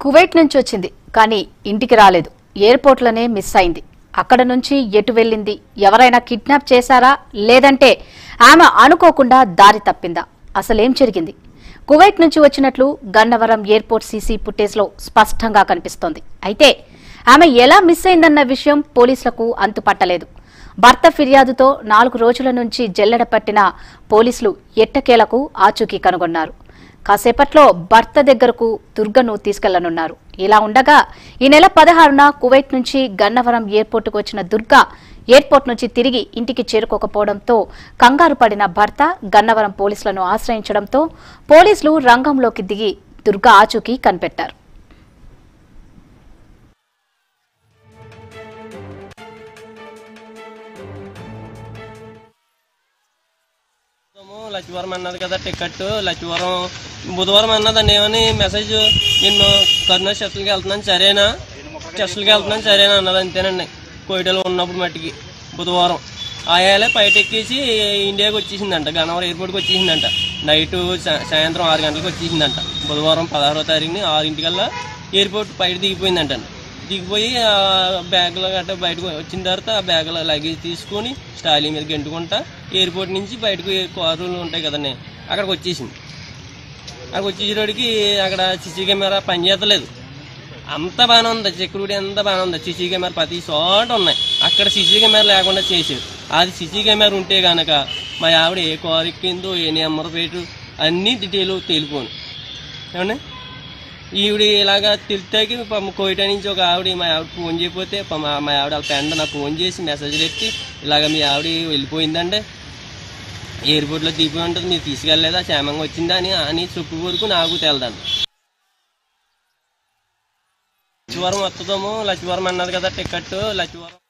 Kuwait నుంచి వచ్చింది కానీ ఇంటికి రాలేదు ఎయిర్పోర్ట్లోనే మిస్ అయింది అక్కడ నుంచి ఎటు వెళ్ళింది ఎవరైనా కిడ్నాప్ చేశారా లేదంటే ఆమె అనుకోకుండా దారి తప్పిందా అసలేం జరిగింది కువైట్ నుంచి వచ్చినట్లు గన్నవరం ఎయిర్పోర్ట్ సీసీ ఫుటేజ్లో స్పష్టంగా కనిపిస్తోంది అయితే ఆమె ఎలా మిస్ అయిందన్న విషయం పోలీసులకు అంతుపట్టలేదు భర్త ఫిర్యాదుతో నాలుగు రోజుల నుంచి జల్లెడ పట్టిన పోలీసులు ఎట్టకేలకు ఆచూకీ కనుగొన్నారు కాసేపట్లో భర్త దగ్గరకు దుర్గను తీసుకెళ్లనున్నారు ఇలా ఉండగా ఈ నెల పదహారున కువైట్ నుంచి గన్నవరం ఎయిర్పోర్టుకు వచ్చిన దుర్గ ఎయిర్పోర్ట్ నుంచి తిరిగి ఇంటికి చేరుకోకపోవడంతో కంగారు పడిన భర్త గన్నవరం పోలీసులను ఆశ్రయించడంతో పోలీసులు రంగంలోకి దిగి దుర్గ ఆచూకీ కనిపెట్టారు ఏమో లచ్చివరం అన్నది కదా టికెట్ లచ్చివరం బుధవారం అన్నదండి ఏమని మెసేజ్ నిన్ను కరుణ చెట్లకి వెళ్తున్నాను సరేనా చెట్లకి వెళ్తున్నాను సరేనా అన్నది అంతేనండి కోయిటలో ఉన్నప్పుడు మట్టికి బుధవారం ఆయాలే బయట ఎక్కేసి ఇండియాకి వచ్చేసిందంట గన్నవరం ఎయిర్పోర్ట్కి వచ్చేసిందంట నైట్ సాయంత్రం ఆరు గంటలకు వచ్చేసిందంట బుధవారం పదహారో తారీఖుని ఆరింటికల్లా ఎయిర్పోర్ట్ బయట దిగిపోయిందంట దిగిపోయి ఆ బ్యాగులో గట్రా బయటకు వచ్చిన తర్వాత ఆ బ్యాగులో లగేజ్ తీసుకొని స్టాలీ మీద గెంటుకుంటా ఎయిర్పోర్ట్ నుంచి బయటకు కారులు ఉంటాయి కదండి అక్కడికి వచ్చేసింది అక్కడికి వచ్చేసేటోడికి అక్కడ సిసి కెమెరా పనిచేయట్లేదు అంత బాగానే ఉంది సెక్యూరిటీ అంతా బాగానే ఉంది సిసి కెమెరా ప్రతి చోట ఉన్నాయి అక్కడ సిసి కెమెరా లేకుండా చేసేది అది సిసి కెమెరా ఉంటే కనుక మా ఆవిడ ఏ కారు ఎక్కిందో ఏ నెంబర్ ప్లేటు అన్నీ డీటెయిల్ తేలిపోను ఏమండి ఈవిడ ఇలాగా తిరిగితే కోయిటా నుంచి ఒక ఆవిడ మా ఆవిడ ఫోన్ చేయకపోతే ప- మా మా ఆవిడ వాళ్ళ ఫ్రెండ్ నాకు ఫోన్ చేసి మెసేజ్లు ఎత్తి ఇలాగ మీ ఆవిడ వెళ్ళిపోయిందండి ఎయిర్పోర్ట్లో దిగిపోయి ఉంటుంది మీరు తీసుకెళ్ళలేదా క్షేమంగా వచ్చిందా అని అని చెప్పు వరకు నాకు తెలదండి లచ్చివరం వస్తుందేమో లచ్చివరం అన్నది కదా టికెట్ లచ్చివరం